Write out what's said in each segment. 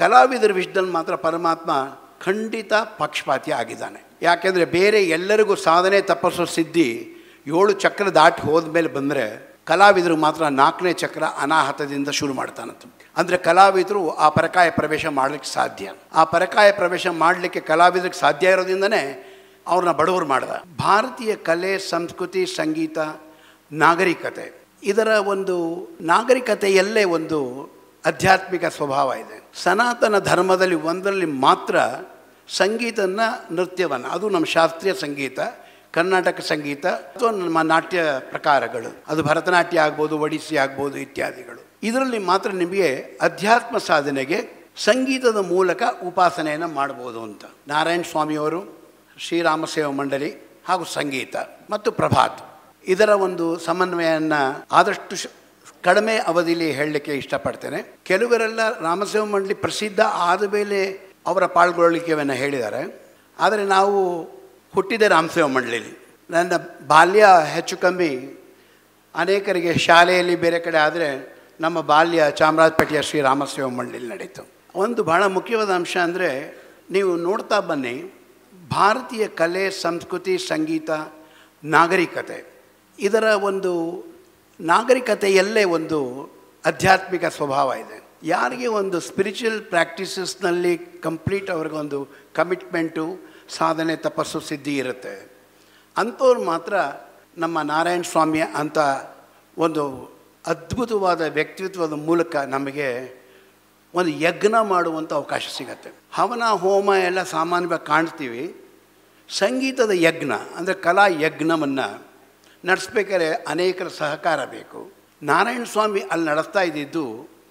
ಕಲಾವಿದರ ವಿಷಯದಲ್ಲಿ ಮಾತ್ರ ಪರಮಾತ್ಮ ಖಂಡಿತ ಪಕ್ಷಪಾತಿ ಆಗಿದ್ದಾನೆ ಯಾಕೆಂದರೆ ಬೇರೆ ಎಲ್ಲರಿಗೂ ಸಾಧನೆ ತಪಸ್ಸು ಸಿದ್ಧಿ ಏಳು ಚಕ್ರ ದಾಟಿ ಹೋದ್ಮೇಲೆ ಬಂದರೆ ಕಲಾವಿದರು ಮಾತ್ರ ನಾಲ್ಕನೇ ಚಕ್ರ ಅನಾಹತದಿಂದ ಶುರು ಮಾಡ್ತಾನಂತ ಅಂದರೆ ಕಲಾವಿದರು ಆ ಪರಕಾಯ ಪ್ರವೇಶ ಮಾಡಲಿಕ್ಕೆ ಸಾಧ್ಯ ಆ ಪರಕಾಯ ಪ್ರವೇಶ ಮಾಡಲಿಕ್ಕೆ ಕಲಾವಿದರಿಗೆ ಸಾಧ್ಯ ಇರೋದ್ರಿಂದನೇ ಅವ್ರನ್ನ ಬಡವರು ಮಾಡ್ದ ಭಾರತೀಯ ಕಲೆ ಸಂಸ್ಕೃತಿ ಸಂಗೀತ ನಾಗರಿಕತೆ ಇದರ ಒಂದು ನಾಗರಿಕತೆಯಲ್ಲೇ ಒಂದು ಆಧ್ಯಾತ್ಮಿಕ ಸ್ವಭಾವ ಇದೆ ಸನಾತನ ಧರ್ಮದಲ್ಲಿ ಒಂದರಲ್ಲಿ ಮಾತ್ರ ಸಂಗೀತನ ನೃತ್ಯವನ್ನು ಅದು ನಮ್ಮ ಶಾಸ್ತ್ರೀಯ ಸಂಗೀತ ಕರ್ನಾಟಕ ಸಂಗೀತ ಅಥವಾ ನಮ್ಮ ನಾಟ್ಯ ಪ್ರಕಾರಗಳು ಅದು ಭರತನಾಟ್ಯ ಆಗ್ಬೋದು ಒಡಿಸ್ಸಿ ಆಗ್ಬೋದು ಇತ್ಯಾದಿಗಳು ಇದರಲ್ಲಿ ಮಾತ್ರ ನಿಮಗೆ ಅಧ್ಯಾತ್ಮ ಸಾಧನೆಗೆ ಸಂಗೀತದ ಮೂಲಕ ಉಪಾಸನೆಯನ್ನು ಮಾಡ್ಬೋದು ಅಂತ ನಾರಾಯಣ ಸ್ವಾಮಿಯವರು ಶ್ರೀರಾಮ ಸೇವಾ ಮಂಡಳಿ ಹಾಗೂ ಸಂಗೀತ ಮತ್ತು ಪ್ರಭಾತ್ ಇದರ ಒಂದು ಸಮನ್ವಯವನ್ನು ಆದಷ್ಟು ಶ- ಕಡಿಮೆ ಅವಧಿಯಲ್ಲಿ ಹೇಳಲಿಕ್ಕೆ ಇಷ್ಟಪಡ್ತೇನೆ ಕೆಲವರೆಲ್ಲ ರಾಮಸೇವಾ ಮಂಡಳಿ ಪ್ರಸಿದ್ಧ ಆದ ಮೇಲೆ ಅವರ ಪಾಲ್ಗೊಳ್ಳಿಕೆಯನ್ನು ಹೇಳಿದ್ದಾರೆ ಆದರೆ ನಾವು ಹುಟ್ಟಿದೆ ರಾಮಸೇವಾ ಮಂಡಳಿಲಿ ನನ್ನ ಬಾಲ್ಯ ಹೆಚ್ಚು ಕಮ್ಮಿ ಅನೇಕರಿಗೆ ಶಾಲೆಯಲ್ಲಿ ಬೇರೆ ಕಡೆ ಆದರೆ ನಮ್ಮ ಬಾಲ್ಯ ಚಾಮರಾಜಪೇಟೆಯ ಶ್ರೀ ರಾಮಸೇವಾ ಮಂಡಳಿಲಿ ನಡೀತು ಒಂದು ಬಹಳ ಮುಖ್ಯವಾದ ಅಂಶ ಅಂದರೆ ನೀವು ನೋಡ್ತಾ ಬನ್ನಿ ಭಾರತೀಯ ಕಲೆ ಸಂಸ್ಕೃತಿ ಸಂಗೀತ ನಾಗರಿಕತೆ ಇದರ ಒಂದು ನಾಗರಿಕತೆಯಲ್ಲೇ ಒಂದು ಆಧ್ಯಾತ್ಮಿಕ ಸ್ವಭಾವ ಇದೆ ಯಾರಿಗೆ ಒಂದು ಸ್ಪಿರಿಚುವಲ್ ಪ್ರಾಕ್ಟೀಸಸ್ನಲ್ಲಿ ಕಂಪ್ಲೀಟ್ ಅವ್ರಿಗೊಂದು ಕಮಿಟ್ಮೆಂಟು ಸಾಧನೆ ತಪಸ್ಸು ಸಿದ್ಧಿ ಇರುತ್ತೆ ಅಂಥವ್ರು ಮಾತ್ರ ನಮ್ಮ ನಾರಾಯಣ ಸ್ವಾಮಿ ಅಂತ ಒಂದು ಅದ್ಭುತವಾದ ವ್ಯಕ್ತಿತ್ವದ ಮೂಲಕ ನಮಗೆ ಒಂದು ಯಜ್ಞ ಮಾಡುವಂಥ ಅವಕಾಶ ಸಿಗತ್ತೆ ಹವನ ಹೋಮ ಎಲ್ಲ ಸಾಮಾನ್ಯವಾಗಿ ಕಾಣ್ತೀವಿ ಸಂಗೀತದ ಯಜ್ಞ ಅಂದರೆ ಕಲಾ ಯಜ್ಞವನ್ನು ನಡೆಸ್ಬೇಕಾದ್ರೆ ಅನೇಕರ ಸಹಕಾರ ಬೇಕು ನಾರಾಯಣ ಸ್ವಾಮಿ ಅಲ್ಲಿ ನಡೆಸ್ತಾ ಇದ್ದಿದ್ದು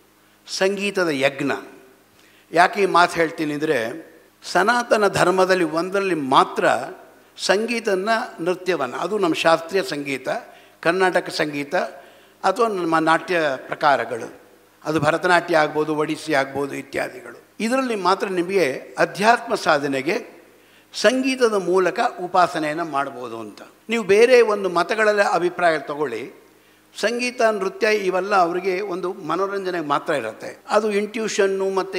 ಸಂಗೀತದ ಯಜ್ಞ ಯಾಕೆ ಈ ಮಾತು ಹೇಳ್ತೀನಿ ಅಂದರೆ ಸನಾತನ ಧರ್ಮದಲ್ಲಿ ಒಂದರಲ್ಲಿ ಮಾತ್ರ ಸಂಗೀತನ ನೃತ್ಯವನ್ನು ಅದು ನಮ್ಮ ಶಾಸ್ತ್ರೀಯ ಸಂಗೀತ ಕರ್ನಾಟಕ ಸಂಗೀತ ಅಥವಾ ನಮ್ಮ ನಾಟ್ಯ ಪ್ರಕಾರಗಳು ಅದು ಭರತನಾಟ್ಯ ಆಗ್ಬೋದು ಒಡಿಸ್ಸಿ ಆಗ್ಬೋದು ಇತ್ಯಾದಿಗಳು ಇದರಲ್ಲಿ ಮಾತ್ರ ನಿಮಗೆ ಅಧ್ಯಾತ್ಮ ಸಾಧನೆಗೆ ಸಂಗೀತದ ಮೂಲಕ ಉಪಾಸನೆಯನ್ನು ಮಾಡ್ಬೋದು ಅಂತ ನೀವು ಬೇರೆ ಒಂದು ಮತಗಳಲ್ಲಿ ಅಭಿಪ್ರಾಯ ತಗೊಳ್ಳಿ ಸಂಗೀತ ನೃತ್ಯ ಇವೆಲ್ಲ ಅವರಿಗೆ ಒಂದು ಮನೋರಂಜನೆಗೆ ಮಾತ್ರ ಇರುತ್ತೆ ಅದು ಇಂಟ್ಯೂಷನ್ನು ಮತ್ತು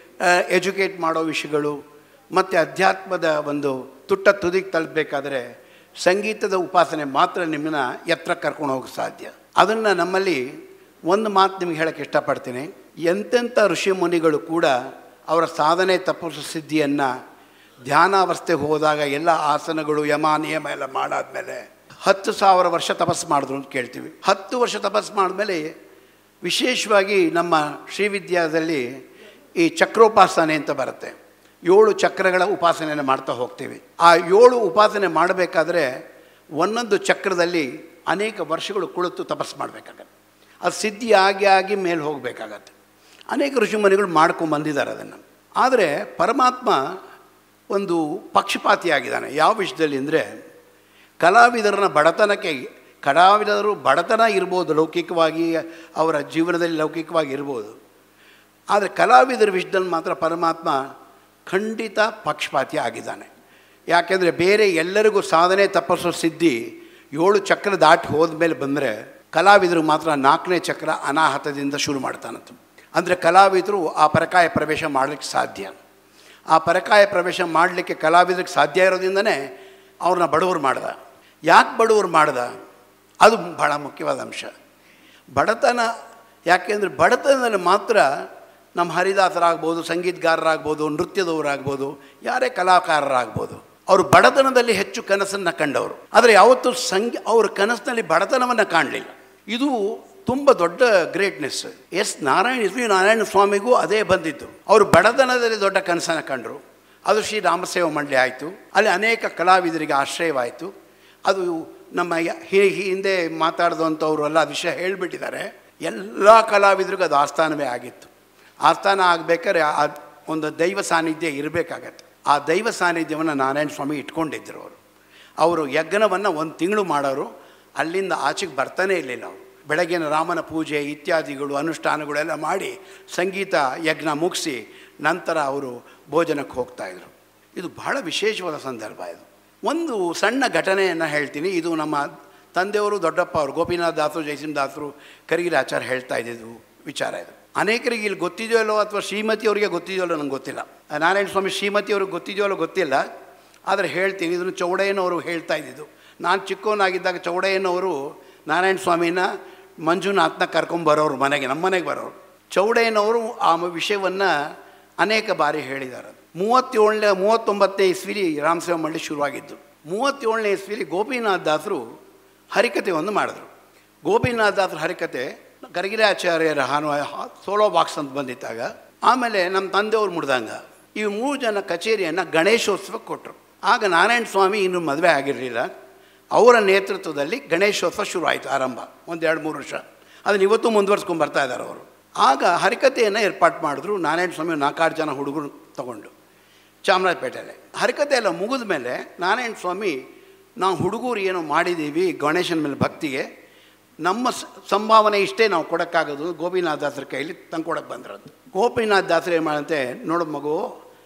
ಎಜುಕೇಟ್ ಮಾಡೋ ವಿಷಯಗಳು ಮತ್ತು ಅಧ್ಯಾತ್ಮದ ಒಂದು ತುಟ್ಟ ತುದಿಗೆ ತಲುಪಬೇಕಾದ್ರೆ ಸಂಗೀತದ ಉಪಾಸನೆ ಮಾತ್ರ ನಿಮ್ಮನ್ನ ಎತ್ತರ ಕರ್ಕೊಂಡು ಹೋಗಕ್ಕೆ ಸಾಧ್ಯ ಅದನ್ನು ನಮ್ಮಲ್ಲಿ ಒಂದು ಮಾತು ನಿಮ್ಗೆ ಹೇಳೋಕ್ಕೆ ಇಷ್ಟಪಡ್ತೀನಿ ಎಂತೆಂಥ ಋಷಿ ಮುನಿಗಳು ಕೂಡ ಅವರ ಸಾಧನೆ ತಪಸ್ಸು ಸಿದ್ಧಿಯನ್ನು ಧ್ಯಾನಾವಸ್ಥೆಗೆ ಹೋದಾಗ ಎಲ್ಲ ಆಸನಗಳು ಯಮ ನಿಯಮ ಎಲ್ಲ ಮಾಡಾದ್ಮೇಲೆ ಹತ್ತು ಸಾವಿರ ವರ್ಷ ತಪಸ್ಸು ಮಾಡಿದ್ರು ಅಂತ ಕೇಳ್ತೀವಿ ಹತ್ತು ವರ್ಷ ತಪಸ್ಸು ಮಾಡಿದ್ಮೇಲೆ ವಿಶೇಷವಾಗಿ ನಮ್ಮ ಶ್ರೀವಿದ್ಯಾದಲ್ಲಿ ಈ ಚಕ್ರೋಪಾಸನೆ ಅಂತ ಬರುತ್ತೆ ಏಳು ಚಕ್ರಗಳ ಉಪಾಸನೆಯನ್ನು ಮಾಡ್ತಾ ಹೋಗ್ತೀವಿ ಆ ಏಳು ಉಪಾಸನೆ ಮಾಡಬೇಕಾದ್ರೆ ಒಂದೊಂದು ಚಕ್ರದಲ್ಲಿ ಅನೇಕ ವರ್ಷಗಳು ಕುಳಿತು ತಪಸ್ಸು ಮಾಡಬೇಕಾಗತ್ತೆ ಅದು ಸಿದ್ಧಿ ಆಗಿ ಆಗಿ ಮೇಲೆ ಹೋಗಬೇಕಾಗತ್ತೆ ಅನೇಕ ಋಷಿಮುನಿಗಳು ಮಾಡ್ಕೊಂಬಂದಿದ್ದಾರೆ ಅದನ್ನು ಆದರೆ ಪರಮಾತ್ಮ ಒಂದು ಪಕ್ಷಪಾತಿಯಾಗಿದ್ದಾನೆ ಯಾವ ವಿಷಯದಲ್ಲಿ ಅಂದರೆ ಕಲಾವಿದರನ್ನ ಬಡತನಕ್ಕೆ ಕಲಾವಿದರು ಬಡತನ ಇರ್ಬೋದು ಲೌಕಿಕವಾಗಿ ಅವರ ಜೀವನದಲ್ಲಿ ಲೌಕಿಕವಾಗಿ ಇರ್ಬೋದು ಆದರೆ ಕಲಾವಿದರ ವಿಷಯದಲ್ಲಿ ಮಾತ್ರ ಪರಮಾತ್ಮ ಖಂಡಿತ ಪಕ್ಷಪಾತಿ ಆಗಿದ್ದಾನೆ ಯಾಕೆಂದರೆ ಬೇರೆ ಎಲ್ಲರಿಗೂ ಸಾಧನೆ ತಪಸ್ಸು ಸಿದ್ಧಿ ಏಳು ಚಕ್ರ ದಾಟಿ ಹೋದ್ಮೇಲೆ ಬಂದರೆ ಕಲಾವಿದರು ಮಾತ್ರ ನಾಲ್ಕನೇ ಚಕ್ರ ಅನಾಹತದಿಂದ ಶುರು ಮಾಡ್ತಾನಂತ ಅಂದರೆ ಕಲಾವಿದರು ಆ ಪರಕಾಯ ಪ್ರವೇಶ ಮಾಡಲಿಕ್ಕೆ ಸಾಧ್ಯ ಆ ಪರಕಾಯ ಪ್ರವೇಶ ಮಾಡಲಿಕ್ಕೆ ಕಲಾವಿದರಿಗೆ ಸಾಧ್ಯ ಇರೋದ್ರಿಂದನೇ ಅವ್ರನ್ನ ಬಡವರು ಮಾಡ್ದ ಯಾಕೆ ಬಡವರು ಮಾಡ್ದ ಅದು ಭಾಳ ಮುಖ್ಯವಾದ ಅಂಶ ಬಡತನ ಯಾಕೆಂದರೆ ಬಡತನದಲ್ಲಿ ಮಾತ್ರ ನಮ್ಮ ಹರಿದಾಸರಾಗ್ಬೋದು ಸಂಗೀತಗಾರರಾಗ್ಬೋದು ನೃತ್ಯದವರಾಗ್ಬೋದು ಯಾರೇ ಕಲಾಕಾರರಾಗ್ಬೋದು ಅವರು ಬಡತನದಲ್ಲಿ ಹೆಚ್ಚು ಕನಸನ್ನು ಕಂಡವರು ಆದರೆ ಯಾವತ್ತೂ ಸಂಗೀ ಅವ್ರ ಕನಸಿನಲ್ಲಿ ಬಡತನವನ್ನು ಕಾಣಲಿಲ್ಲ ಇದು ತುಂಬ ದೊಡ್ಡ ಗ್ರೇಟ್ನೆಸ್ ಎಸ್ ನಾರಾಯಣ ಶ್ರೀ ನಾರಾಯಣ ಸ್ವಾಮಿಗೂ ಅದೇ ಬಂದಿದ್ದು ಅವರು ಬಡತನದಲ್ಲಿ ದೊಡ್ಡ ಕನಸನ್ನು ಕಂಡರು ಅದು ಶ್ರೀ ರಾಮಸೇವ ಮಂಡಳಿ ಆಯಿತು ಅಲ್ಲಿ ಅನೇಕ ಕಲಾವಿದರಿಗೆ ಆಶ್ರಯವಾಯಿತು ಅದು ನಮ್ಮ ಯ- ಹಿ- ಹಿಂದೆ ಮಾತಾಡಿದಂಥವ್ರು ಎಲ್ಲ ಆ ವಿಷಯ ಹೇಳಿಬಿಟ್ಟಿದ್ದಾರೆ ಎಲ್ಲ ಕಲಾವಿದರಿಗೂ ಅದು ಆಸ್ಥಾನವೇ ಆಗಿತ್ತು ಆಸ್ಥಾನ ಆಗಬೇಕಾದ್ರೆ ಆ ಒಂದು ದೈವ ಸಾನ್ನಿಧ್ಯ ಇರಬೇಕಾಗತ್ತೆ ಆ ದೈವ ಸಾನ್ನಿಧ್ಯವನ್ನು ನಾರಾಯಣ ಸ್ವಾಮಿ ಇಟ್ಕೊಂಡಿದ್ದರು ಅವರು ಅವರು ಯಜ್ಞವನ್ನು ಒಂದು ತಿಂಗಳು ಮಾಡೋರು ಅಲ್ಲಿಂದ ಆಚೆಗೆ ಬರ್ತಾನೇ ಇರಲಿಲ್ಲ ಅವರು ಬೆಳಗಿನ ರಾಮನ ಪೂಜೆ ಇತ್ಯಾದಿಗಳು ಅನುಷ್ಠಾನಗಳೆಲ್ಲ ಮಾಡಿ ಸಂಗೀತ ಯಜ್ಞ ಮುಗಿಸಿ ನಂತರ ಅವರು ಭೋಜನಕ್ಕೆ ಹೋಗ್ತಾಯಿದ್ರು ಇದು ಬಹಳ ವಿಶೇಷವಾದ ಸಂದರ್ಭ ಇದು ಒಂದು ಸಣ್ಣ ಘಟನೆಯನ್ನು ಹೇಳ್ತೀನಿ ಇದು ನಮ್ಮ ತಂದೆಯವರು ದೊಡ್ಡಪ್ಪ ಅವರು ಗೋಪಿನಾಥ್ ದಾಸರು ಜಯಸಿಂಹ ದಾಸರು ಕರಿಗಿರಿ ಆಚಾರ್ಯ ಹೇಳ್ತಾ ಇದ್ದಿದ್ದು ವಿಚಾರ ಇದು ಅನೇಕರಿಗೆ ಇಲ್ಲಿ ಗೊತ್ತಿದೆಯೋ ಇಲ್ಲೋ ಅಥವಾ ಶ್ರೀಮತಿ ಅವರಿಗೆ ಗೊತ್ತಿದೆಯೋ ಇಲ್ಲೋ ನಂಗೆ ಗೊತ್ತಿಲ್ಲ ನಾರಾಯಣ ಸ್ವಾಮಿ ಶ್ರೀಮತಿ ಅವ್ರಿಗೆ ಗೊತ್ತಿದೆಯೋ ಇಲ್ಲೋ ಗೊತ್ತಿಲ್ಲ ಆದರೆ ಹೇಳ್ತೀನಿ ಇದನ್ನು ಚೌಡಯ್ಯನವರು ಹೇಳ್ತಾ ಇದ್ದಿದ್ದು ನಾನು ಚಿಕ್ಕವನಾಗಿದ್ದಾಗ ಚೌಡಯ್ಯನವರು ನಾರಾಯಣ ಸ್ವಾಮಿನ ಮಂಜುನಾಥ್ನ ಕರ್ಕೊಂಬರೋರು ಮನೆಗೆ ನಮ್ಮ ಮನೆಗೆ ಬರೋರು ಚೌಡಯ್ಯನವರು ಆ ವಿಷಯವನ್ನು ಅನೇಕ ಬಾರಿ ಹೇಳಿದ್ದಾರೆ ಮೂವತ್ತೇಳನೇ ಮೂವತ್ತೊಂಬತ್ತನೇ ಇಸ್ವಿಲಿ ರಾಮಸೇವ ಮಳ್ಳಿ ಶುರುವಾಗಿದ್ದು ಮೂವತ್ತೇಳನೇ ಇಸ್ವಿಲಿ ಗೋಪಿನಾಥ್ ದಾಸರು ಹರಿಕತೆ ಒಂದು ಮಾಡಿದ್ರು ಗೋಪಿನಾಥ್ ದಾಸರ ಹರಿಕತೆ ಗರಗಿರಾಚಾರ್ಯರ ಹಾನು ಸೋಲೋ ಬಾಕ್ಸ್ ಅಂತ ಬಂದಿದ್ದಾಗ ಆಮೇಲೆ ನಮ್ಮ ತಂದೆಯವ್ರು ಮುಡ್ದಂಗ ಈ ಮೂರು ಜನ ಕಚೇರಿಯನ್ನು ಗಣೇಶೋತ್ಸವಕ್ಕೆ ಕೊಟ್ಟರು ಆಗ ನಾರಾಯಣ ಸ್ವಾಮಿ ಇನ್ನೂ ಮದುವೆ ಆಗಿರಲಿಲ್ಲ ಅವರ ನೇತೃತ್ವದಲ್ಲಿ ಗಣೇಶೋತ್ಸವ ಶುರು ಆಯಿತು ಆರಂಭ ಒಂದು ಎರಡು ಮೂರು ವರ್ಷ ಅದನ್ನು ಇವತ್ತು ಮುಂದುವರ್ಸ್ಕೊಂಡು ಬರ್ತಾ ಇದ್ದಾರೆ ಅವರು ಆಗ ಹರಿಕತೆಯನ್ನು ಏರ್ಪಾಡು ಮಾಡಿದ್ರು ನಾರಾಯಣ ಸ್ವಾಮಿ ನಾಲ್ಕಾರು ಜನ ಹುಡುಗರು ತಗೊಂಡು ಚಾಮರಾಜಪೇಟೆಯಲ್ಲಿ ಹರಿಕತೆ ಎಲ್ಲ ಮುಗಿದ ಮೇಲೆ ನಾರಾಯಣ ಸ್ವಾಮಿ ನಾವು ಹುಡುಗರು ಏನೋ ಮಾಡಿದ್ದೀವಿ ಗಣೇಶನ ಮೇಲೆ ಭಕ್ತಿಗೆ ನಮ್ಮ ಸ- ಸಂಭಾವನೆ ಇಷ್ಟೇ ನಾವು ಕೊಡೋಕ್ಕಾಗೋದು ಗೋಪಿನಾಥ ದಾಸರ ಕೈಲಿ ತಂದು ಕೊಡೋಕ್ಕೆ ಬಂದ್ರದ್ದು ಗೋಪಿನಾಥ ದಾಸರು ಏನು ಮಾಡಂತೆ ನೋಡು ಮಗು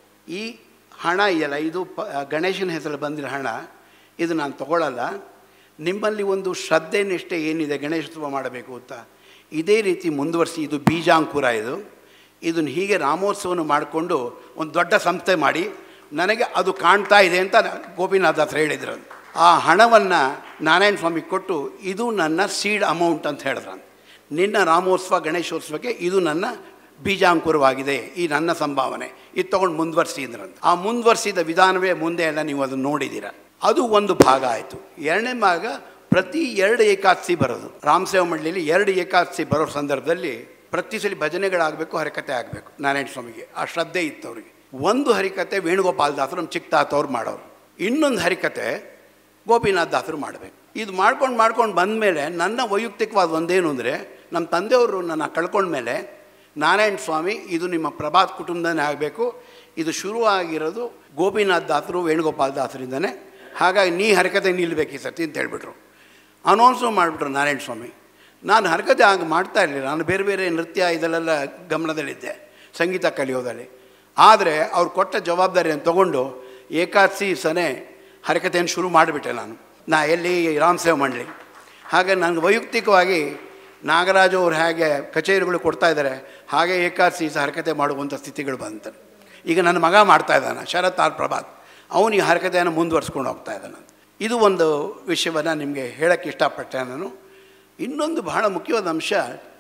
ಈ ಹಣ ಇದೆಯಲ್ಲ ಇದು ಪ ಗಣೇಶನ ಹೆಸರಲ್ಲಿ ಬಂದಿರೋ ಹಣ ಇದು ನಾನು ತಗೊಳ್ಳಲ್ಲ ನಿಮ್ಮಲ್ಲಿ ಒಂದು ಶ್ರದ್ಧೆ ನಿಷ್ಠೆ ಏನಿದೆ ಗಣೇಶೋತ್ಸವ ಮಾಡಬೇಕು ಅಂತ ಇದೇ ರೀತಿ ಮುಂದುವರಿಸಿ ಇದು ಬೀಜಾಂಕುರ ಇದು ಇದನ್ನು ಹೀಗೆ ರಾಮೋತ್ಸವನ ಮಾಡಿಕೊಂಡು ಒಂದು ದೊಡ್ಡ ಸಂಸ್ಥೆ ಮಾಡಿ ನನಗೆ ಅದು ಕಾಣ್ತಾ ಇದೆ ಅಂತ ಗೋಪಿನಾಥ ಹತ್ರ ಹೇಳಿದ್ರು ಆ ಹಣವನ್ನು ನಾರಾಯಣ ಸ್ವಾಮಿ ಕೊಟ್ಟು ಇದು ನನ್ನ ಸೀಡ್ ಅಮೌಂಟ್ ಅಂತ ಹೇಳಿದ್ರು ನಿನ್ನ ರಾಮೋತ್ಸವ ಗಣೇಶೋತ್ಸವಕ್ಕೆ ಇದು ನನ್ನ ಬೀಜಾಂಕುರವಾಗಿದೆ ಈ ನನ್ನ ಸಂಭಾವನೆ ಇದು ತೊಗೊಂಡು ಮುಂದುವರಿಸಿ ಅಂದ್ರಂತ ಆ ಮುಂದುವರಿಸಿದ ವಿಧಾನವೇ ಮುಂದೆ ಎಲ್ಲ ನೀವು ಅದನ್ನು ನೋಡಿದ್ದೀರ ಅದು ಒಂದು ಭಾಗ ಆಯಿತು ಎರಡನೇ ಭಾಗ ಪ್ರತಿ ಎರಡು ಏಕಾದಶಿ ಬರೋದು ರಾಮಸೇವ ಮಂಡಳಿಯಲ್ಲಿ ಎರಡು ಏಕಾದಶಿ ಬರೋ ಸಂದರ್ಭದಲ್ಲಿ ಪ್ರತಿ ಸಲ ಭಜನೆಗಳಾಗಬೇಕು ಹರಿಕತೆ ಆಗಬೇಕು ನಾರಾಯಣ ಸ್ವಾಮಿಗೆ ಆ ಶ್ರದ್ಧೆ ಇತ್ತು ಅವರಿಗೆ ಒಂದು ಹರಿಕತೆ ವೇಣುಗೋಪಾಲ್ ದಾಸರು ನಮ್ಮ ಚಿಕ್ಕ ತಾತವ್ರು ಮಾಡೋರು ಇನ್ನೊಂದು ಹರಿಕತೆ ಗೋಪಿನಾಥ್ ದಾಸರು ಮಾಡಬೇಕು ಇದು ಮಾಡ್ಕೊಂಡು ಮಾಡ್ಕೊಂಡು ಬಂದಮೇಲೆ ನನ್ನ ವೈಯಕ್ತಿಕವಾದ ಒಂದೇನು ಅಂದರೆ ನಮ್ಮ ತಂದೆಯವರು ನನ್ನ ಕಳ್ಕೊಂಡ್ಮೇಲೆ ನಾರಾಯಣ ಸ್ವಾಮಿ ಇದು ನಿಮ್ಮ ಪ್ರಭಾತ್ ಕುಟುಂಬದನೇ ಆಗಬೇಕು ಇದು ಶುರುವಾಗಿರೋದು ಗೋಪಿನಾಥ್ ದಾಸರು ವೇಣುಗೋಪಾಲ್ ದಾಸರಿಂದನೇ ಹಾಗಾಗಿ ನೀ ಹರಕತೆ ನಿಲ್ಲಬೇಕು ಈ ಸತಿ ಅಂತ ಹೇಳ್ಬಿಟ್ರು ಅನೌನ್ಸು ಮಾಡಿಬಿಟ್ರು ನಾರಾಯಣ ಸ್ವಾಮಿ ನಾನು ಹರಕತೆ ಆಗ ಮಾಡ್ತಾ ಇರಲಿಲ್ಲ ನಾನು ಬೇರೆ ಬೇರೆ ನೃತ್ಯ ಇದರಲ್ಲೆಲ್ಲ ಗಮನದಲ್ಲಿದ್ದೆ ಸಂಗೀತ ಕಲಿಯೋದಲ್ಲಿ ಆದರೆ ಅವ್ರು ಕೊಟ್ಟ ಜವಾಬ್ದಾರಿಯನ್ನು ತಗೊಂಡು ಏಕಾದಶಿ ಸನೆ ಹರಕತೆಯನ್ನು ಶುರು ಮಾಡಿಬಿಟ್ಟೆ ನಾನು ನಾ ಎಲ್ಲಿ ರಾಮಸೇವ ಮಂಡಳಿ ಹಾಗೆ ನನಗೆ ವೈಯಕ್ತಿಕವಾಗಿ ನಾಗರಾಜು ಅವ್ರು ಹೇಗೆ ಕಚೇರಿಗಳು ಕೊಡ್ತಾ ಇದ್ದಾರೆ ಹಾಗೆ ಏಕಾದಶಿ ಸಹ ಹರಕತೆ ಮಾಡುವಂಥ ಸ್ಥಿತಿಗಳು ಬಂತು ಈಗ ನನ್ನ ಮಗ ಮಾಡ್ತಾ ಇದ್ದಾನೆ ಶರತ್ ಆರ್ ಪ್ರಭಾತ್ ಅವನು ಈ ಹರಕತೆಯನ್ನು ಮುಂದುವರ್ಸ್ಕೊಂಡು ಹೋಗ್ತಾ ಇದ್ದಾನೆ ಇದು ಒಂದು ವಿಷಯವನ್ನು ನಿಮಗೆ ಹೇಳೋಕ್ಕೆ ಇಷ್ಟಪಟ್ಟೆ ನಾನು ಇನ್ನೊಂದು ಬಹಳ ಮುಖ್ಯವಾದ ಅಂಶ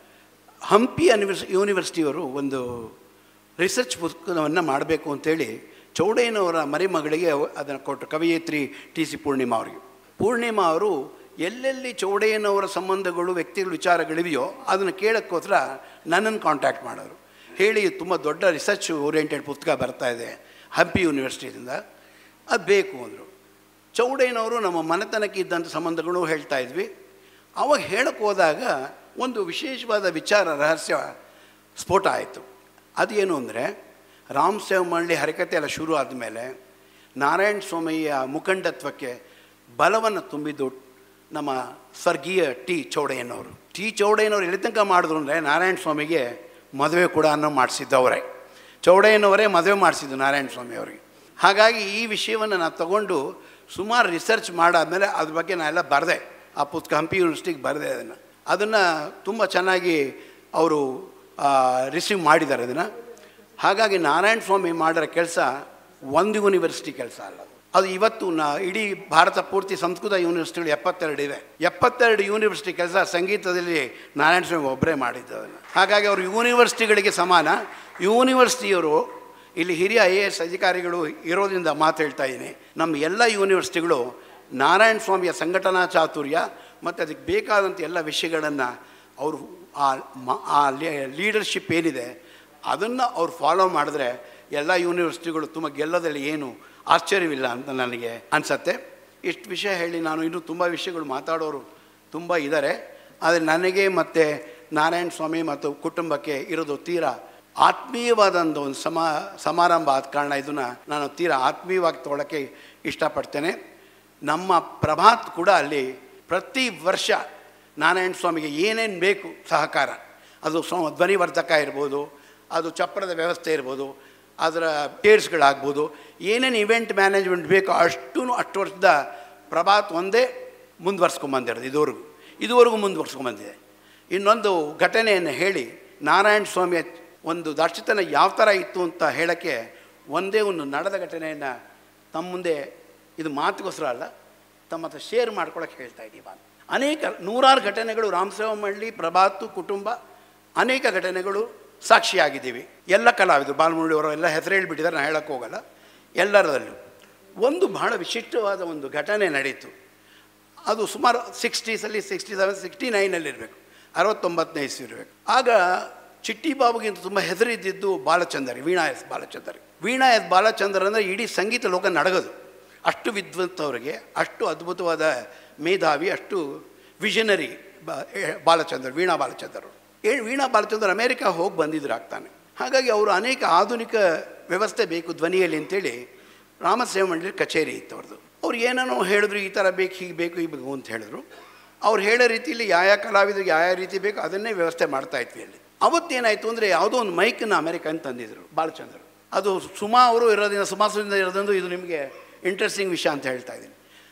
ಹಂಪಿ ಯೂನಿವರ್ಸ್ ಯೂನಿವರ್ಸಿಟಿಯವರು ಒಂದು ರಿಸರ್ಚ್ ಪುಸ್ತಕವನ್ನು ಮಾಡಬೇಕು ಅಂತೇಳಿ ಚೌಡಯ್ಯನವರ ಮರಿಮಗಳಿಗೆ ಅದನ್ನು ಕೊಟ್ಟರು ಕವಯಿತ್ರಿ ಟಿ ಸಿ ಪೂರ್ಣಿಮಾ ಅವರಿಗೆ ಪೂರ್ಣಿಮಾ ಅವರು ಎಲ್ಲೆಲ್ಲಿ ಚೌಡಯ್ಯನವರ ಸಂಬಂಧಗಳು ವ್ಯಕ್ತಿಗಳ ವಿಚಾರಗಳಿವೆಯೋ ಅದನ್ನು ಕೇಳೋಕ್ಕೋಸ್ಕರ ನನ್ನನ್ನು ಕಾಂಟ್ಯಾಕ್ಟ್ ಮಾಡೋರು ಹೇಳಿ ತುಂಬ ದೊಡ್ಡ ರಿಸರ್ಚ್ ಓರಿಯೆಂಟೆಡ್ ಪುಸ್ತಕ ಬರ್ತಾ ಇದೆ ಹಂಪಿ ಯೂನಿವರ್ಸಿಟಿಯಿಂದ ಅದು ಬೇಕು ಅಂದರು ಚೌಡಯ್ಯನವರು ನಮ್ಮ ಮನೆತನಕ್ಕೆ ಇದ್ದಂಥ ಸಂಬಂಧಗಳು ಹೇಳ್ತಾ ಇದ್ವಿ ಅವಾಗ ಹೇಳಕ್ಕೆ ಹೋದಾಗ ಒಂದು ವಿಶೇಷವಾದ ವಿಚಾರ ರಹಸ್ಯ ಸ್ಫೋಟ ಆಯಿತು ಅದೇನು ಅಂದರೆ ರಾಮ್ ಸೇವ್ ಮಳ್ಳಿ ಹರಕತೆ ಎಲ್ಲ ಶುರು ಆದಮೇಲೆ ನಾರಾಯಣ ಸ್ವಾಮಿಯ ಮುಖಂಡತ್ವಕ್ಕೆ ಬಲವನ್ನು ತುಂಬಿದ್ದು ನಮ್ಮ ಸ್ವರ್ಗೀಯ ಟಿ ಚೌಡಯ್ಯನವರು ಟಿ ಚೌಡಯ್ಯನವರು ಎಲ್ಲಿ ತನಕ ಮಾಡಿದ್ರು ಅಂದರೆ ನಾರಾಯಣ ಸ್ವಾಮಿಗೆ ಮದುವೆ ಕೂಡ ಅನ್ನೋ ಮಾಡಿಸಿದ್ದವರೇ ಚೌಡಯ್ಯನವರೇ ಮದುವೆ ಮಾಡಿಸಿದ್ದು ನಾರಾಯಣ ಸ್ವಾಮಿ ಅವರಿಗೆ ಹಾಗಾಗಿ ಈ ವಿಷಯವನ್ನು ನಾನು ತಗೊಂಡು ಸುಮಾರು ರಿಸರ್ಚ್ ಮಾಡಾದ್ಮೇಲೆ ಅದ್ರ ಬಗ್ಗೆ ನಾನು ಎಲ್ಲ ಬರೆದೆ ಆ ಪುಸ್ತಕ ಹಂಪಿ ಯೂನಿವರ್ಸಿಟಿಗೆ ಬರೆದೆ ಅದನ್ನು ಅದನ್ನು ತುಂಬ ಚೆನ್ನಾಗಿ ಅವರು ರಿಸೀವ್ ಮಾಡಿದ್ದಾರೆ ಅದನ್ನು ಹಾಗಾಗಿ ನಾರಾಯಣ ಸ್ವಾಮಿ ಮಾಡಿರೋ ಕೆಲಸ ಒಂದು ಯೂನಿವರ್ಸಿಟಿ ಕೆಲಸ ಅಲ್ಲ ಅದು ಇವತ್ತು ನಾ ಇಡೀ ಭಾರತ ಪೂರ್ತಿ ಸಂಸ್ಕೃತ ಯೂನಿವರ್ಸಿಟಿಗಳು ಎಪ್ಪತ್ತೆರಡು ಇವೆ ಎಪ್ಪತ್ತೆರಡು ಯೂನಿವರ್ಸಿಟಿ ಕೆಲಸ ಸಂಗೀತದಲ್ಲಿ ನಾರಾಯಣ ಸ್ವಾಮಿ ಒಬ್ಬರೇ ಮಾಡಿದ್ದು ಅದನ್ನು ಹಾಗಾಗಿ ಅವರು ಯೂನಿವರ್ಸಿಟಿಗಳಿಗೆ ಸಮಾನ ಯೂನಿವರ್ಸಿಟಿಯವರು ಇಲ್ಲಿ ಹಿರಿಯ ಐ ಎ ಎಸ್ ಅಧಿಕಾರಿಗಳು ಇರೋದ್ರಿಂದ ಮಾತು ಹೇಳ್ತಾ ಇದ್ದೀನಿ ನಮ್ಮ ಎಲ್ಲ ಯೂನಿವರ್ಸಿಟಿಗಳು ನಾರಾಯಣ ಸ್ವಾಮಿಯ ಸಂಘಟನಾ ಚಾತುರ್ಯ ಮತ್ತು ಅದಕ್ಕೆ ಬೇಕಾದಂಥ ಎಲ್ಲ ವಿಷಯಗಳನ್ನು ಅವರು ಆ ಮ- ಆ ಲೀಡರ್ಶಿಪ್ ಏನಿದೆ ಅದನ್ನು ಅವ್ರು ಫಾಲೋ ಮಾಡಿದ್ರೆ ಎಲ್ಲ ಯೂನಿವರ್ಸಿಟಿಗಳು ತುಂಬ ಗೆಲ್ಲೋದಲ್ಲಿ ಏನು ಆಶ್ಚರ್ಯವಿಲ್ಲ ಅಂತ ನನಗೆ ಅನಿಸತ್ತೆ ಇಷ್ಟು ವಿಷಯ ಹೇಳಿ ನಾನು ಇನ್ನೂ ತುಂಬ ವಿಷಯಗಳು ಮಾತಾಡೋರು ತುಂಬ ಇದ್ದಾರೆ ಆದರೆ ನನಗೆ ಮತ್ತು ನಾರಾಯಣ ಸ್ವಾಮಿ ಮತ್ತು ಕುಟುಂಬಕ್ಕೆ ಇರೋದು ತೀರಾ ಆತ್ಮೀಯವಾದಂಥ ಒಂದು ಸಮಾ ಸಮಾರಂಭ ಆದ ಕಾರಣ ಇದನ್ನು ನಾನು ತೀರಾ ಆತ್ಮೀಯವಾಗಿ ತೊಗೊಳಕ್ಕೆ ಇಷ್ಟಪಡ್ತೇನೆ ನಮ್ಮ ಪ್ರಭಾತ್ ಕೂಡ ಅಲ್ಲಿ ಪ್ರತಿ ವರ್ಷ ನಾರಾಯಣ ಸ್ವಾಮಿಗೆ ಏನೇನು ಬೇಕು ಸಹಕಾರ ಅದು ಸ್ವ ಧ್ವನಿವರ್ಧಕ ಇರ್ಬೋದು ಅದು ಚಪ್ರದ ವ್ಯವಸ್ಥೆ ಇರ್ಬೋದು ಅದರ ಟೇರ್ಸ್ಗಳಾಗ್ಬೋದು ಏನೇನು ಇವೆಂಟ್ ಮ್ಯಾನೇಜ್ಮೆಂಟ್ ಬೇಕೋ ಅಷ್ಟೂ ಅಷ್ಟು ವರ್ಷದ ಪ್ರಭಾತ್ ಒಂದೇ ಮುಂದುವರ್ಸ್ಕೊಂಬಂದಿರೋದು ಇದುವರೆಗೂ ಇದುವರೆಗೂ ಮುಂದುವರ್ಸ್ಕೊಂಬಂದಿದೆ ಇನ್ನೊಂದು ಘಟನೆಯನ್ನು ಹೇಳಿ ನಾರಾಯಣ ಸ್ವಾಮಿಯ ಒಂದು ದರ್ಶಿತನ ಯಾವ ಥರ ಇತ್ತು ಅಂತ ಹೇಳೋಕ್ಕೆ ಒಂದೇ ಒಂದು ನಡೆದ ಘಟನೆಯನ್ನು ತಮ್ಮ ಮುಂದೆ ಇದು ಮಾತುಗೋಸ್ಕರ ಅಲ್ಲ ತಮ್ಮ ಹತ್ರ ಶೇರ್ ಮಾಡ್ಕೊಳಕ್ಕೆ ಹೇಳ್ತಾ ಇದ್ದೀವಿ ಅಂತ ಅನೇಕ ನೂರಾರು ಘಟನೆಗಳು ರಾಮಸೇವ ಮಳ್ಳಿ ಪ್ರಭಾತು ಕುಟುಂಬ ಅನೇಕ ಘಟನೆಗಳು ಸಾಕ್ಷಿಯಾಗಿದ್ದೀವಿ ಎಲ್ಲ ಕಲಾವಿದರು ಬಾಲಮುರಳಿಯವರು ಎಲ್ಲ ಹೆಸರು ಹೇಳ್ಬಿಟ್ಟಿದ್ದಾರೆ ನಾನು ಹೇಳೋಕ್ಕೆ ಹೋಗಲ್ಲ ಎಲ್ಲರಲ್ಲೂ ಒಂದು ಬಹಳ ವಿಶಿಷ್ಟವಾದ ಒಂದು ಘಟನೆ ನಡೀತು ಅದು ಸುಮಾರು ಸಿಕ್ಸ್ಟೀಸಲ್ಲಿ ಸಿಕ್ಸ್ಟಿ ಸೆವೆನ್ ಸಿಕ್ಸ್ಟಿ ನೈನಲ್ಲಿ ಇರಬೇಕು ಅರವತ್ತೊಂಬತ್ತನೇ ಇಸ್ವಿ ಇರಬೇಕು ಆಗ ಚಿಟ್ಟಿ ಬಾಬುಗಿಂತ ತುಂಬ ಹೆಸರಿದ್ದಿದ್ದು ಬಾಲಚಂದರಿ ವೀಣಾ ಎಸ್ ಬಾಲಚಂದರಿ ವೀಣಾ ಎಸ್ ಬಾಲಚಂದ್ರ ಅಂದರೆ ಇಡೀ ಸಂಗೀತ ಲೋಕ ನಡಗದು ಅಷ್ಟು ವಿದ್ವಂತವರಿಗೆ ಅಷ್ಟು ಅದ್ಭುತವಾದ ಮೇಧಾವಿ ಅಷ್ಟು ವಿಷನರಿ ಬಾ ಏ- ಬಾಲಚಂದ್ರ ವೀಣಾ ಬಾಲಚಂದ್ರರು ಏ ವೀಣಾ ಬಾಲಚಂದ್ರ ಅಮೇರಿಕ ಹೋಗಿ ಬಂದಿದ್ರು ಆಗ್ತಾನೆ ಹಾಗಾಗಿ ಅವರು ಅನೇಕ ಆಧುನಿಕ ವ್ಯವಸ್ಥೆ ಬೇಕು ಧ್ವನಿಯಲ್ಲಿ ಅಂತೇಳಿ ರಾಮಸೇವ ಮಂಡಳಿ ಕಚೇರಿ ಇತ್ತು ಅವ್ರದ್ದು ಅವ್ರು ಏನೇನೋ ಹೇಳಿದ್ರು ಈ ಥರ ಬೇಕು ಹೀಗೆ ಬೇಕು ಹೀಗೆ ಬೇಕು ಅಂತ ಹೇಳಿದ್ರು ಅವ್ರು ಹೇಳೋ ರೀತಿಯಲ್ಲಿ ಯಾವ ಯಾವ ಕಲಾವಿದರಿಗೆ ಯಾವ ಯಾವ ರೀತಿ ಬೇಕು ಅದನ್ನೇ ವ್ಯವಸ್ಥೆ ಮಾಡ್ತಾ ಇದ್ವಿ ಅಲ್ಲಿ ಅವತ್ತೇನಾಯಿತು ಅಂದರೆ ಯಾವುದೋ ಒಂದು ಮೈಕನ್ನು ಅಮೆರಿಕನ್ ತಂದಿದ್ರು ಬಾಲಚಂದ್ರ ಅದು ಸುಮಾ ಅವರು ಇರೋದ್ರಿಂದ ಸುಮಾಸದಿಂದ ಇರೋದ್ರಿಂದ ಇದು ನಿಮಗೆ ಇಂಟ್ರೆಸ್ಟಿಂಗ್ ವಿಷಯ ಅಂತ ಹೇಳ್ತಾ ಇದ್ದೀನಿ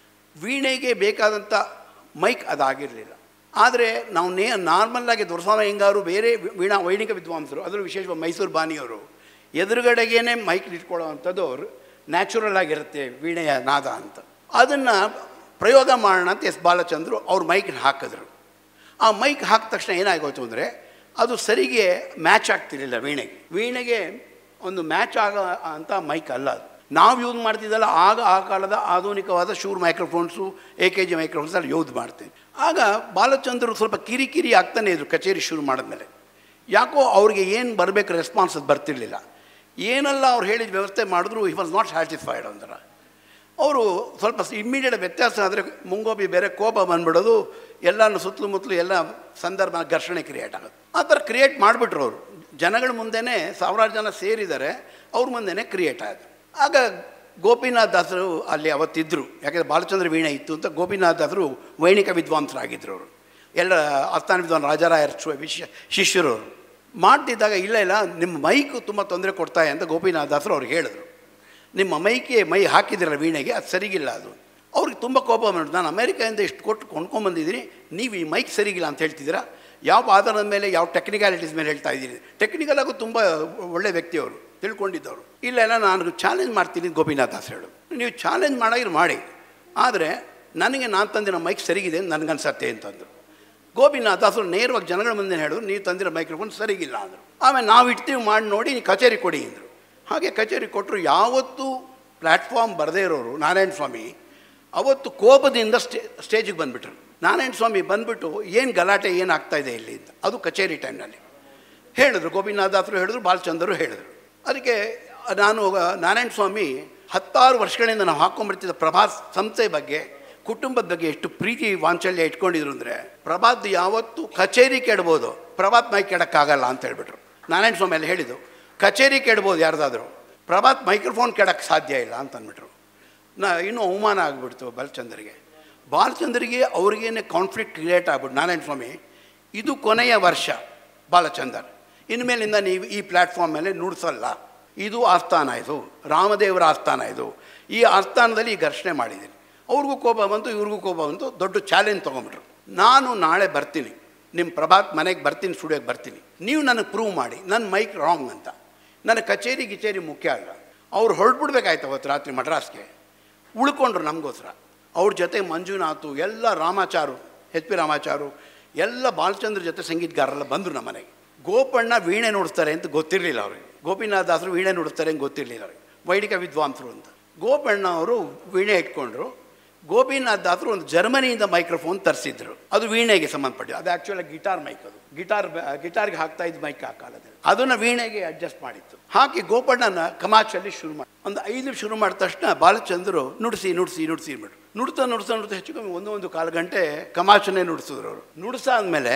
ವೀಣೆಗೆ ಬೇಕಾದಂಥ ಮೈಕ್ ಅದಾಗಿರಲಿಲ್ಲ ಆದರೆ ನಾವು ನೇ ನಾರ್ಮಲ್ಲಾಗಿ ದೊರಸ್ವಾಮಿ ಹೆಂಗಾರು ಬೇರೆ ವಿ- ವೀಣಾ ವೈಣಿಕ ವಿದ್ವಾಂಸರು ಅದರಲ್ಲೂ ವಿಶೇಷವಾಗಿ ಮೈಸೂರು ಬಾನಿಯವರು ಎದುರುಗಡೆಗೇನೆ ಮೈಕ್ ಇಟ್ಕೊಳ್ಳೋ ಅಂಥದ್ದು ಅವರು ನ್ಯಾಚುರಲ್ ಆಗಿರುತ್ತೆ ವೀಣೆಯ ನಾದ ಅಂತ ಅದನ್ನು ಪ್ರಯೋಗ ಮಾಡೋಣ ಅಂತ ಎಸ್ ಬಾಲಚಂದ್ರು ಅವ್ರ ಮೈಕ್ನ ಹಾಕಿದ್ರು ಆ ಮೈಕ್ ಹಾಕಿದ ತಕ್ಷಣ ಏನಾಗೋಯ್ತು ಅಂದರೆ ಅದು ಸರಿಗೆ ಮ್ಯಾಚ್ ಆಗ್ತಿರಲಿಲ್ಲ ವೀಣೆಗೆ ವೀಣೆಗೆ ಒಂದು ಮ್ಯಾಚ್ ಆಗ ಅಂತ ಮೈಕ್ ಅಲ್ಲ ಅದು ನಾವು ಯೂಸ್ ಮಾಡ್ತಿದ್ದಲ್ಲ ಆಗ ಆ ಕಾಲದ ಆಧುನಿಕವಾದ Shure microphones A K G microphones ಅಲ್ಲಿ ಯೂಸ್ ಮಾಡ್ತೀವಿ ಆಗ ಬಾಲಚಂದ್ರು ಸ್ವಲ್ಪ ಕಿರಿಕಿರಿ ಆಗ್ತಾನೆ ಇದ್ರು ಕಚೇರಿ ಶುರು ಮಾಡಿದ್ಮೇಲೆ ಯಾಕೋ ಅವ್ರಿಗೆ ಏನು ಬರಬೇಕು ರೆಸ್ಪಾನ್ಸ್ ಅದು ಬರ್ತಿರ್ಲಿಲ್ಲ ಏನೆಲ್ಲ ಅವ್ರು ಹೇಳಿದ ವ್ಯವಸ್ಥೆ ಮಾಡಿದ್ರು ಹಿ ವಾಸ್ ನಾಟ್ ಸ್ಯಾಟಿಸ್ಫೈಡ್ ಅಂತಾರ ಅವರು ಸ್ವಲ್ಪ ಇಮ್ಮಿಡಿಯೇಟ್ ವ್ಯತ್ಯಾಸ ಆದರೆ ಮುಂಗೋಪಿ ಬೇರೆ ಕೋಪ ಬಂದ್ಬಿಡೋದು ಎಲ್ಲನೂ ಸುತ್ತಲೂ ಮುತ್ತಲು ಎಲ್ಲ ಸಂದರ್ಭ ಘರ್ಷಣೆ ಕ್ರಿಯೇಟ್ ಆಗುತ್ತೆ ಆ ಥರ ಕ್ರಿಯೇಟ್ ಮಾಡಿಬಿಟ್ರು ಅವರು ಜನಗಳ ಮುಂದೆನೇ ಸಾವಿರಾರು ಜನ ಸೇರಿದ್ದಾರೆ ಅವ್ರ ಮುಂದೆನೇ ಕ್ರಿಯೇಟ್ ಆಯಿತು ಆಗ ಗೋಪಿನಾಥ್ ದಾಸರು ಅಲ್ಲಿ ಅವತ್ತಿದ್ದರು ಯಾಕೆಂದರೆ ಬಾಲಚಂದ್ರ ವೀಣೆ ಇತ್ತು ಅಂತ ಗೋಪಿನಾಥ್ ದಾಸರು ವೈಣಿಕ ವಿದ್ವಾಂಸರಾಗಿದ್ದರು ಅವರು ಎಲ್ಲ ಆಸ್ಥಾನ ವಿದ್ವಾನ್ ರಾಜಾರಾಯರ್ ಶು- ವಿಶ್ಯ ಶಿಷ್ಯರು ಅವರು ಮಾಡ್ತಿದ್ದಾಗ ಇಲ್ಲ ಇಲ್ಲ ನಿಮ್ಮ ಮೈಕು ತುಂಬ ತೊಂದರೆ ಕೊಡ್ತಾಯ ಅಂತ ಗೋಪಿನಾಥ್ ದಾಸರು ಅವ್ರಿಗೆ ಹೇಳಿದ್ರು ನಿಮ್ಮ ಮೈಕೆ ಮೈ ಹಾಕಿದಿರಲ್ಲ ವೀಣೆಗೆ ಅದು ಸರಿಗಿಲ್ಲ ಅದು ಅವ್ರಿಗೆ ತುಂಬ ಕೋಪ ಬಂತು ನಾನು ಅಮೇರಿಕಾಯಿಂದ ಇಷ್ಟು ಕೊಟ್ಟು ಕೊಂಡ್ಕೊಂಬಂದಿದ್ದೀನಿ ನೀವು ಈ ಮೈಕ್ ಸರಿಗಿಲ್ಲ ಅಂತ ಹೇಳ್ತಿದ್ದೀರಾ ಯಾವ ಆಧಾರದ ಮೇಲೆ ಯಾವ ಟೆಕ್ನಿಕಾಲಿಟೀಸ್ ಮೇಲೆ ಹೇಳ್ತಾ ಇದ್ದೀನಿ ಟೆಕ್ನಿಕಲ್ ಆಗು ತುಂಬ ಒಳ್ಳೆ ವ್ಯಕ್ತಿ ಅವರು ತಿಳ್ಕೊಂಡಿದ್ದವರು ಇಲ್ಲ ಇಲ್ಲ ನಾನು ಚಾಲೆಂಜ್ ಮಾಡ್ತೀನಿ ಅಂತ ಗೋಪಿನಾಥ್ ದಾಸ್ ಹೇಳು ನೀವು ಚಾಲೆಂಜ್ ಮಾಡೋರು ಮಾಡಿ ಆದರೆ ನನಗೆ ನಾನು ತಂದಿರೋ ಮೈಕ್ ಸರಿಗಿದೆ ಅಂತ ನನಗನ್ಸತ್ತೆ ಅಂತಂದರು ಗೋಪಿನಾಥ್ ದಾಸರು ನೇರವಾಗಿ ಜನಗಳ ಮುಂದೆ ಹೇಳಿದ್ರು ನೀವು ತಂದಿರೋ ಮೈಕ್ರೋಫೋನ್ ಸರಿಗಿಲ್ಲ ಅಂದರು ಆಮೇಲೆ ನಾವು ಇಡ್ತೀವಿ ಮಾಡಿ ನೋಡಿ ನೀವು ಕಚೇರಿ ಕೊಡಿ ಅಂದರು ಹಾಗೆ ಕಚೇರಿ ಕೊಟ್ಟರು ಯಾವತ್ತೂ ಪ್ಲ್ಯಾಟ್ಫಾರ್ಮ್ ಬರದೇ ಇರೋರು ನಾರಾಯಣ ಸ್ವಾಮಿ ಅವತ್ತು ಕೋಪದಿಂದ ಸ್ಟೇ ಸ್ಟೇಜಿಗೆ ಬಂದುಬಿಟ್ರು ನಾರಾಯಣ ಸ್ವಾಮಿ ಬಂದುಬಿಟ್ಟು ಏನು ಗಲಾಟೆ ಏನು ಆಗ್ತಾ ಇದೆ ಇಲ್ಲಿ ಅಂತ ಅದು ಕಚೇರಿ ಟೈಮ್ನಲ್ಲಿ ಹೇಳಿದ್ರು ಗೋಪಿನಾಥ್ ದಾಸರು ಹೇಳಿದ್ರು ಬಾಲಚಂದರು ಹೇಳಿದ್ರು ಅದಕ್ಕೆ ನಾನು ನಾರಾಯಣ ಸ್ವಾಮಿ ಹತ್ತಾರು ವರ್ಷಗಳಿಂದ ನಾವು ಹಾಕ್ಕೊಂಡ್ಬರ್ತಿದ್ದ ಪ್ರಭಾತ್ ಸಂಸ್ಥೆ ಬಗ್ಗೆ ಕುಟುಂಬದ ಬಗ್ಗೆ ಎಷ್ಟು ಪ್ರೀತಿ ವಾಂಚಲ್ಯ ಇಟ್ಕೊಂಡಿದ್ರು ಅಂದರೆ ಪ್ರಭಾತ್ ಯಾವತ್ತೂ ಕಚೇರಿ ಕೆಡ್ಬೋದು ಪ್ರಭಾತ್ ಮೈ ಕೆಡಕ್ಕಾಗಲ್ಲ ಅಂತ ಹೇಳ್ಬಿಟ್ರು ನಾರಾಯಣ ಸ್ವಾಮಿ ಅಲ್ಲಿ ಹೇಳಿದ್ದು ಕಚೇರಿ ಕೆಡ್ಬೋದು ಯಾರ್ದಾದ್ರು ಪ್ರಭಾತ್ ಮೈಕ್ರೋಫೋನ್ ಕೆಡಕ್ಕೆ ಸಾಧ್ಯ ಇಲ್ಲ ಅಂತ ಅಂದ್ಬಿಟ್ರು ನಾ ಇನ್ನೂ ಅವಮಾನ ಆಗಿಬಿಡ್ತು ಬಾಲಚಂದ್ರಿಗೆ ಬಾಲಚಂದ್ರಿಗೆ ಅವ್ರಿಗೇನೆ ಕಾನ್ಫ್ಲಿಕ್ಟ್ ಕ್ರಿಯೇಟ್ ಆಗ್ಬಿಟ್ಟು ನಾರಾಯಣ ಸ್ವಾಮಿ ಇದು ಕೊನೆಯ ವರ್ಷ ಬಾಲಚಂದರ್ ಇನ್ಮೇಲಿಂದ ನೀವು ಈ ಪ್ಲ್ಯಾಟ್ಫಾರ್ಮ್ ಮೇಲೆ ನುಡಿಸಲ್ಲ ಇದು ಆಸ್ಥಾನ ಇದು ರಾಮದೇವರ ಆಸ್ಥಾನ ಇದು ಈ ಆಸ್ಥಾನದಲ್ಲಿ ಈ ಘರ್ಷಣೆ ಮಾಡಿದ್ದೀನಿ ಅವ್ರಿಗೂ ಕೋಪ ಬಂತು ಇವ್ರಿಗೂ ಕೋಪ ಬಂತು ದೊಡ್ಡ ಚಾಲೆಂಜ್ ತೊಗೊಂಬಿಟ್ರು ನಾನು ನಾಳೆ ಬರ್ತೀನಿ ನಿಮ್ಮ ಪ್ರಭಾತ್ ಮನೆಗೆ ಬರ್ತೀನಿ ಸ್ಟುಡಿಯೋಗೆ ಬರ್ತೀನಿ ನೀವು ನನಗೆ ಪ್ರೂವ್ ಮಾಡಿ ನನ್ನ ಮೈಕ್ ರಾಂಗ್ ಅಂತ ನನ್ನ ಕಚೇರಿ ಗಿಚೇರಿ ಮುಖ್ಯ ಅಲ್ಲ ಅವ್ರು ಹೊರಡ್ಬಿಡ್ಬೇಕಾಯ್ತು ಅವತ್ತು ರಾತ್ರಿ ಮಡ್ರಾಸ್ಗೆ ಉಳ್ಕೊಂಡ್ರು ನಮಗೋಸ್ಕರ ಅವ್ರ ಜೊತೆ ಮಂಜುನಾಥು ಎಲ್ಲ ರಾಮಾಚಾರು ಎಚ್ ಪಿ ರಾಮಾಚಾರು ಎಲ್ಲ ಬಾಲಚಂದ್ರ ಜೊತೆ ಸಂಗೀತಗಾರರೆಲ್ಲ ಬಂದರು ನಮ್ಮ ಮನೆಗೆ ಗೋಪಣ್ಣ ವೀಣೆ ನುಡಿಸ್ತಾರೆ ಅಂತ ಗೊತ್ತಿರಲಿಲ್ಲ ಅವ್ರಿಗೆ ಗೋಪಿನಾಥ್ ದಾಸರು ವೀಣೆ ನುಡಿಸ್ತಾರೆ ಅಂತ ಗೊತ್ತಿರಲಿಲ್ಲ ಅವ್ರಿಗೆ ವೈದಿಕ ವಿದ್ವಾಂಸರು ಅಂತ ಗೋಪಣ್ಣ ಅವರು ವೀಣೆ ಇಟ್ಕೊಂಡ್ರು ಗೋಪಿನಾಥ್ ದಾಸರು ಒಂದು ಜರ್ಮನಿಯಿಂದ ಮೈಕ್ರೋಫೋನ್ ತರಿಸಿದ್ರು ಅದು ವೀಣೆಗೆ ಸಂಬಂಧಪಟ್ಟಿದ್ದು ಅದು ಆ್ಯಕ್ಚುಲಿ ಗಿಟಾರ್ ಮೈಕ್ ಅದು ಗಿಟಾರ್ ಗಿಟಾರ್ಗೆ ಹಾಕ್ತಾ ಇದ್ದ ಮೈಕ್ ಆ ಕಾಲದಲ್ಲಿ ಅದನ್ನು ವೀಣೆಗೆ ಅಡ್ಜಸ್ಟ್ ಮಾಡಿತ್ತು ಹಾಕಿ ಗೋಪಣ್ಣನ ಕಮಾಚಲ್ಲಿ ಶುರು ಮಾಡಿ ಒಂದು ಐದು ಶುರು ಮಾಡಿದ ತಕ್ಷಣ ಬಾಲಚಂದ್ರು ನುಡಿಸಿ ನುಡಿಸಿ ನುಡಿಸಿ ಬಿಟ್ರು ನುಡ್ತಾ ನುಡ್ತಾ ನುಡ್ತಾ ಹೆಚ್ಚು ಕಮ್ಮಿ ಒಂದು ಒಂದು ಕಾಲು ಗಂಟೆ ಕಮಾಚನ್ನೇ ನುಡಿಸಿದ್ರು ಅವರು ನುಡಿಸಾದ್ಮೇಲೆ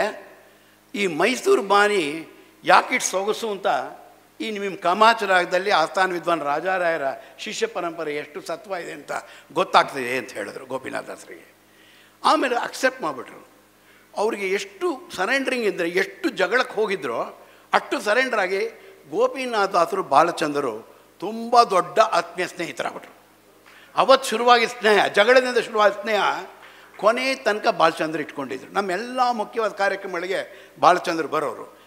ಈ ಮೈಸೂರು ಬಾನಿ ಯಾಕಿಟ್ ಸೊಗಸು ಅಂತ ಈ ನಿಮ್ಮ ಕಮಾಚ ರಾಗದಲ್ಲಿ ಆಸ್ಥಾನ ವಿದ್ವಾನ್ ರಾಜಾರಾಯರ ಶಿಷ್ಯ ಪರಂಪರೆ ಎಷ್ಟು ಸತ್ವ ಇದೆ ಅಂತ ಗೊತ್ತಾಗ್ತಿದೆ ಅಂತ ಹೇಳಿದ್ರು ಗೋಪಿನಾಥ ದಾಸರಿಗೆ ಆಮೇಲೆ ಅಕ್ಸೆಪ್ಟ್ ಮಾಡಿಬಿಟ್ರು ಅವರಿಗೆ ಎಷ್ಟು ಸರೆಂಡ್ರಿಂಗ್ ಅಂದರೆ ಎಷ್ಟು ಜಗಳಕ್ಕೆ ಹೋಗಿದ್ರೋ ಅಷ್ಟು ಸರೆಂಡರ್ ಆಗಿ ಗೋಪಿನಾಥ ದಾಸರು ಬಾಲಚಂದರು ತುಂಬ ದೊಡ್ಡ ಆತ್ಮೀಯ ಸ್ನೇಹಿತರಾಗ್ಬಿಟ್ರು ಅವತ್ತು ಶುರುವಾಗಿ ಸ್ನೇಹ ಜಗಳದಿಂದ ಶುರುವಾದ ಸ್ನೇಹ ಕೊನೆ ತನಕ ಬಾಲಚಂದ್ರ ಇಟ್ಕೊಂಡಿದ್ರು ನಮ್ಮೆಲ್ಲ ಮುಖ್ಯವಾದ ಕಾರ್ಯಕ್ರಮಗಳಿಗೆ ಬಾಲಚಂದ್ರ ಬರೋರು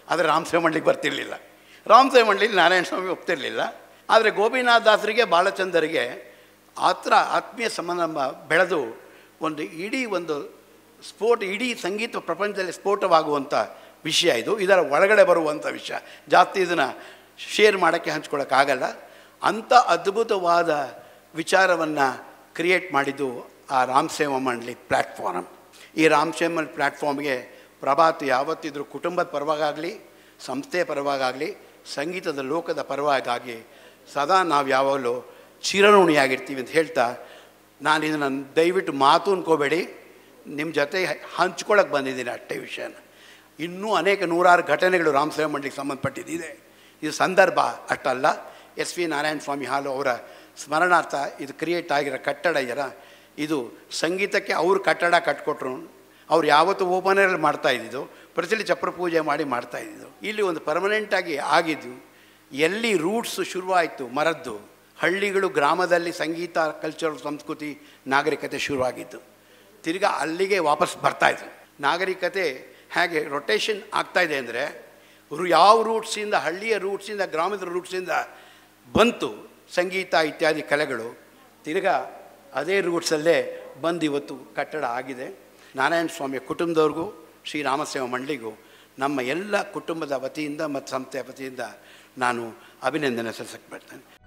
ಆದರೆ ರಾಮಸೇವ ಮಂಡಳಿಗೆ ಬರ್ತಿರ್ಲಿಲ್ಲ ರಾಮಸೇವ ಮಂಡಳಿಲಿ ನಾರಾಯಣ ಸ್ವಾಮಿ ಒಪ್ತಿರಲಿಲ್ಲ ಆದರೆ ಗೋಪಿನಾಥ್ ದಾಸರಿಗೆ ಬಾಲಚಂದರಿಗೆ ಆತ್ರ ಆತ್ಮೀಯ ಸಂಬಂಧ ಬೆಳೆದು ಒಂದು ಇಡೀ ಒಂದು ಸ್ಫೋಟ ಇಡೀ ಸಂಗೀತ ಪ್ರಪಂಚದಲ್ಲಿ ಸ್ಫೋಟವಾಗುವಂಥ ವಿಷಯ ಇದು ಇದರ ಒಳಗಡೆ ಬರುವಂಥ ವಿಷಯ ಜಾಸ್ತಿ ಇದನ್ನು ಶೇರ್ ಮಾಡೋಕ್ಕೆ ಹಂಚ್ಕೊಳ್ಳೋಕ್ಕಾಗಲ್ಲ ಅಂಥ ಅದ್ಭುತವಾದ ವಿಚಾರವನ್ನು ಕ್ರಿಯೇಟ್ ಮಾಡಿದ್ದು ಆ ರಾಮಸೇವ ಮಂಡಳಿ ಪ್ಲ್ಯಾಟ್ಫಾರ್ಮ್ ಈ ರಾಮಸೇವ ಪ್ಲ್ಯಾಟ್ಫಾರ್ಮ್ಗೆ ಪ್ರಭಾತ್ ಯಾವತ್ತಿದ್ರೂ ಕುಟುಂಬದ ಪರವಾಗಲಿ ಸಂಸ್ಥೆಯ ಪರವಾಗಲಿ ಸಂಗೀತದ ಲೋಕದ ಪರವಾಗಿ ಸದಾ ನಾವು ಯಾವಾಗಲೂ ಚಿರಋಣಿಯಾಗಿರ್ತೀವಿ ಅಂತ ಹೇಳ್ತಾ ನಾನು ಇದನ್ನು ದಯವಿಟ್ಟು ಮಾತು ಅನ್ಕೋಬೇಡಿ ನಿಮ್ಮ ಜೊತೆ ಹಂಚ್ಕೊಳ್ಳೋಕೆ ಬಂದಿದ್ದೀನಿ ಅಷ್ಟೇ ವಿಷಯನ ಇನ್ನೂ ಅನೇಕ ನೂರಾರು ಘಟನೆಗಳು ರಾಮಸೇವ ಮಂಡಳಿಗೆ ಸಂಬಂಧಪಟ್ಟಿದ್ದಿದೆ ಇದು ಸಂದರ್ಭ ಅಷ್ಟಲ್ಲ ಎಸ್ ವಿ ನಾರಾಯಣ ಸ್ವಾಮಿ ಹಾಲು ಅವರ ಸ್ಮರಣಾರ್ಥ ಇದು ಕ್ರಿಯೇಟ್ ಆಗಿರೋ ಕಟ್ಟಡ ಇದೆಯಲ್ಲ ಇದು ಸಂಗೀತಕ್ಕೆ ಅವರು ಕಟ್ಟಡ ಕಟ್ಕೊಟ್ರು ಅವ್ರು ಯಾವತ್ತೂ ಓಪನರಲ್ಲಿ ಮಾಡ್ತಾ ಇದ್ದಿದ್ದು ಪ್ರತಿಲಿ ಚಪ್ರ ಪೂಜೆ ಮಾಡಿ ಮಾಡ್ತಾ ಇದ್ದಿದ್ದು ಇಲ್ಲಿ ಒಂದು ಪರ್ಮನೆಂಟಾಗಿ ಆಗಿದ್ದು ಎಲ್ಲಿ ರೂಟ್ಸ್ ಶುರುವಾಯಿತು ಮರದ್ದು ಹಳ್ಳಿಗಳು ಗ್ರಾಮದಲ್ಲಿ ಸಂಗೀತ ಕಲ್ಚರ್ ಸಂಸ್ಕೃತಿ ನಾಗರಿಕತೆ ಶುರುವಾಗಿದ್ದು ತಿರ್ಗಾ ಅಲ್ಲಿಗೆ ವಾಪಸ್ ಬರ್ತಾಯಿದ್ರು ನಾಗರಿಕತೆ ಹೇಗೆ ರೊಟೇಷನ್ ಆಗ್ತಾಯಿದೆ ಅಂದರೆ ಯಾವ ರೂಟ್ಸಿಂದ ಹಳ್ಳಿಯ ರೂಟ್ಸಿಂದ ಗ್ರಾಮದ ರೂಟ್ಸಿಂದ ಬಂತು ಸಂಗೀತ ಇತ್ಯಾದಿ ಕಲೆಗಳು ತಿರ್ಗಾ ಅದೇ ರೂಟ್ಸಲ್ಲೇ ಬಂದು ಇವತ್ತು ಕಟ್ಟಡ ಆಗಿದೆ ನಾರಾಯಣ ಸ್ವಾಮಿಯ ಕುಟುಂಬದವ್ರಿಗೂ ಶ್ರೀರಾಮಸೇವ ಮಂಡಳಿಗೂ ನಮ್ಮ ಎಲ್ಲ ಕುಟುಂಬದ ವತಿಯಿಂದ ಮತ್ತು ಸಂಸ್ಥೆಯ ವತಿಯಿಂದ ನಾನು ಅಭಿನಂದನೆ ಸಲ್ಲಿಸಕ್ಕೆ ಬರ್ತೇನೆ